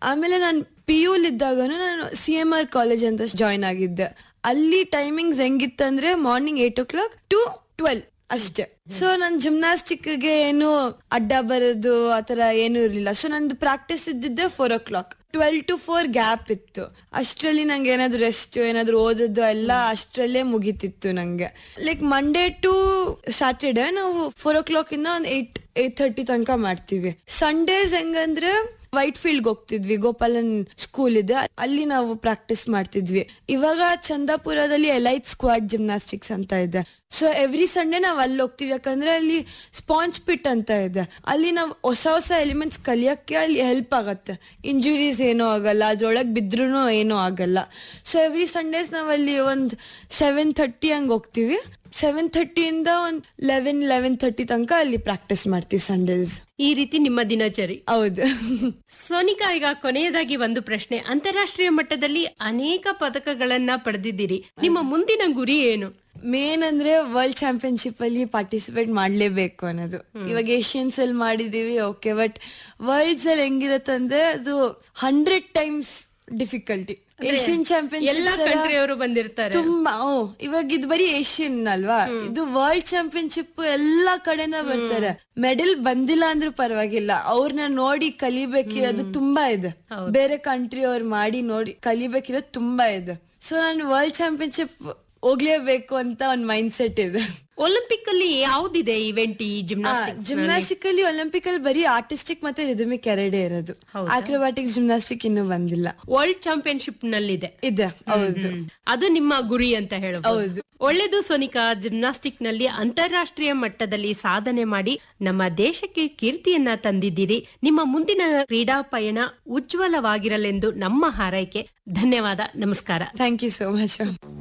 ಆಮೇಲೆ ನಾನು ಪಿ ಇದ್ದಾಗನು ನಾನು ಸಿ ಎಂ ಆರ್ ಕಾಲೇಜ್ ಅಂತ ಜಾಯ್ನ್ ಆಗಿದ್ದೆ ಅಲ್ಲಿ ಟೈಮಿಂಗ್ಸ್ ಹೆಂಗಿತ್ತಂದ್ರೆ morning eight o'clock to twelve ಅಷ್ಟೇ ಸೊ ನನ್ ಜಿಮ್ನಾಸ್ಟಿಕ್ ಗೆ ಏನು ಅಡ್ಡ ಬರೋದು ಆತರ ಏನು ಇರ್ಲಿಲ್ಲ ಸೊ ನಂದು ಪ್ರಾಕ್ಟೀಸ್ ಇದ್ದಿದ್ದೆ four o'clock twelve to four gap ಇತ್ತು ಅಷ್ಟರಲ್ಲಿ ನಂಗೆ ಏನಾದ್ರು ರೆಸ್ಟ್ ಏನಾದ್ರು ಓದೋದು ಎಲ್ಲ ಅಷ್ಟರಲ್ಲೇ ಮುಗಿತಿತ್ತು ನಂಗೆ ಲೈಕ್ ಮಂಡೇ ಟು ಸ್ಯಾಟರ್ಡೆ ನಾವು ಫೋರ್ ಓ ಕ್ಲಾಕ್ ಇಂದ ಒಂದು ಏಟ್ ಏಟ್ ಥರ್ಟಿ ತನಕ ಮಾಡ್ತೀವಿ ಸಂಡೇಸ್ ಹೆಂಗಂದ್ರೆ ವೈಟ್ ಫೀಲ್ಡ್ ಹೋಗ್ತಿದ್ವಿ ಗೋಪಾಲನ್ ಸ್ಕೂಲ್ ಇದೆ ಅಲ್ಲಿ ನಾವು ಪ್ರಾಕ್ಟೀಸ್ ಮಾಡ್ತಿದ್ವಿ ಇವಾಗ ಚಂದಾಪುರದಲ್ಲಿ ಎಲೈಟ್ ಸ್ಕ್ವಾಡ್ ಜಿಮ್ನಾಸ್ಟಿಕ್ಸ್ ಅಂತ ಇದೆ ಸೊ ಎವ್ರಿ ಸಂಡೇ ನಾವ್ ಅಲ್ಲಿ ಹೋಗ್ತೀವಿ ಯಾಕಂದ್ರೆ ಅಲ್ಲಿ ಸ್ಪಾಂಜ್ ಪಿಟ್ ಅಂತ ಇದೆ ಅಲ್ಲಿ ನಾವು ಹೊಸ ಹೊಸ ಎಲಿಮೆಂಟ್ಸ್ ಕಲಿಯಕ್ಕೆ ಅಲ್ಲಿ ಹೆಲ್ಪ್ ಆಗತ್ತೆ ಇಂಜುರೀಸ್ ಏನೂ ಆಗಲ್ಲ ಅದ್ರೊಳಗೆ ಬಿದ್ರೂ ಏನೂ ಆಗಲ್ಲ ಸೊ ಎವ್ರಿ ಸಂಡೇಸ್ ನಾವ್ ಅಲ್ಲಿ ಒಂದ್ ಸೆವೆನ್ ಥರ್ಟಿ ಹಂಗ್ ಹೋಗ್ತೀವಿ ಸೆವೆನ್ ಥರ್ಟಿಯಿಂದ ಒಂದ್ ಲೆವೆನ್ ಲೆವೆನ್ ಥರ್ಟಿ ತನಕ ಅಲ್ಲಿ ಪ್ರಾಕ್ಟೀಸ್ ಮಾಡ್ತೀವಿ ಸಂಡೇಸ್ ಈ ರೀತಿ ನಿಮ್ಮ ದಿನಚರಿ ಹೌದು ಸೋನಿಕಾ ಈಗ ಕೊನೆಯದಾಗಿ ಒಂದು ಪ್ರಶ್ನೆ ಅಂತಾರಾಷ್ಟ್ರೀಯ ಮಟ್ಟದಲ್ಲಿ ಅನೇಕ ಪದಕಗಳನ್ನ ಪಡೆದಿದ್ದೀರಿ ನಿಮ್ಮ ಮುಂದಿನ ಗುರಿ ಏನು ಮೇನ್ ಅಂದ್ರೆ ವರ್ಲ್ಡ್ ಚಾಂಪಿಯನ್ಶಿಪ್ ಅಲ್ಲಿ ಪಾರ್ಟಿಸಿಪೇಟ್ ಮಾಡ್ಲೇಬೇಕು ಅನ್ನೋದು ಇವಾಗ ಏಷ್ಯನ್ಸ್ ಅಲ್ಲಿ ಮಾಡಿದೀವಿ ಓಕೆ ಬಟ್ ವರ್ಲ್ಡ್ಸ್ ಅಲ್ಲಿ ಹೆಂಗಿರತ್ತಂದ್ರೆ ಅದು ಹಂಡ್ರೆಡ್ ಟೈಮ್ಸ್ ಡಿಫಿಕಲ್ಟಿ ಏಷ್ಯನ್ ಎಲ್ಲಾ ಚಾಂಪಿಯನ್ಶಿಪ್ ಕಂಟ್ರಿಯವರು ಬಂದಿರ್ತಾರೆ ತುಂಬಾ ಓ ಇವಾಗ ಇದು ಬರೀ ಏಷ್ಯನ್ ಅಲ್ವಾ ಇದು ವರ್ಲ್ಡ್ ಚಾಂಪಿಯನ್ಶಿಪ್ ಎಲ್ಲಾ ಕಡೆನ ಬರ್ತಾರೆ ಮೆಡಲ್ ಬಂದಿಲ್ಲ ಅಂದ್ರೂ ಪರವಾಗಿಲ್ಲ ಅವ್ರನ್ನ ನೋಡಿ ಕಲಿಬೇಕಿರೋದು ತುಂಬಾ ಇದೆ ಬೇರೆ ಕಂಟ್ರಿ ಅವ್ರು ಮಾಡಿ ನೋಡಿ ಕಲಿಬೇಕಿರೋದು ತುಂಬಾ ಇದೆ ಸೊ ನಾನು ವರ್ಲ್ಡ್ ಚಾಂಪಿಯನ್ಶಿಪ್ ಹೋಗ್ಲೇಬೇಕು ಅಂತ ಒಂದ್ ಮೈಂಡ್ ಸೆಟ್ ಇದೆ ಒಲಿಂಪಿಕ್ ಅಲ್ಲಿ ಯಾವ್ದಿದೆ ಇವೆಂಟ್ ಈ ಜಿಮ್ನಾಸ್ಟಿಕ್ ಜಿಮ್ನಾಸ್ಟಿಕ್ ಅಲ್ಲಿ ಒಲಿಂಪಿಕ್ ಅಲ್ಲಿ ಬರೀ ಆರ್ಟಿಸ್ಟಿಕ್ ಮತ್ತೆ ರಿದಮಿಕ್ ಎರಡೇ ಇರೋದು ಆಕ್ರೋಬ್ಯಾಟಿಕ್ಸ್ ಜಿಮ್ನಾಸ್ಟಿಕ್ ಇನ್ನೂ ಬಂದಿಲ್ಲ ವರ್ಲ್ಡ್ ಚಾಂಪಿಯನ್ಶಿಪ್ ನಲ್ಲಿದೆ ಇದೆ ಹೌದು ಅದು ನಿಮ್ಮ ಗುರಿ ಅಂತ ಹೇಳಬಹುದು ಒಳ್ಳೆದು ಸೋನಿಕಾ ಜಿಮ್ನಾಸ್ಟಿಕ್ ನಲ್ಲಿ ಅಂತಾರಾಷ್ಟ್ರೀಯ ಮಟ್ಟದಲ್ಲಿ ಸಾಧನೆ ಮಾಡಿ ನಮ್ಮ ದೇಶಕ್ಕೆ ಕೀರ್ತಿಯನ್ನ ತಂದಿದ್ದೀರಿ ನಿಮ್ಮ ಮುಂದಿನ ಕ್ರೀಡಾ ಪಯಣ ಉಜ್ವಲವಾಗಿರಲೆಂದು ನಮ್ಮ ಹಾರೈಕೆ ಧನ್ಯವಾದ ನಮಸ್ಕಾರ ಥ್ಯಾಂಕ್ ಯು ಸೋ ಮಚ್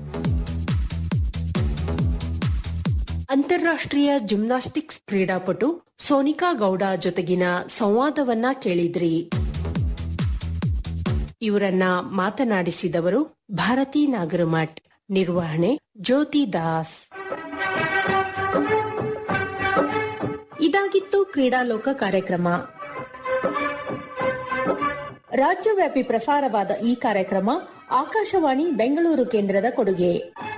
ಅಂತಾರಾಷ್ಟ್ರೀಯ ಜಿಮ್ನಾಸ್ಟಿಕ್ಸ್ ಕ್ರೀಡಾಪಟು ಸೋನಿಕಾ ಗೌಡ ಜೊತೆಗಿನ ಸಂವಾದವನ್ನ ಕೇಳಿದ್ರಿ ಇವರನ್ನ ಮಾತನಾಡಿಸಿದವರು ಭಾರತಿ ನಾಗರಮಠ್ ನಿರ್ವಹಣೆ ಜ್ಯೋತಿ ದಾಸ್ ಇದಾಗಿತ್ತು ಕ್ರೀಡಾಲೋಕ ಕಾರ್ಯಕ್ರಮ ರಾಜ್ಯವ್ಯಾಪಿ ಪ್ರಸಾರವಾದ ಈ ಕಾರ್ಯಕ್ರಮ ಆಕಾಶವಾಣಿ ಬೆಂಗಳೂರು ಕೇಂದ್ರದ ಕೊಡುಗೆ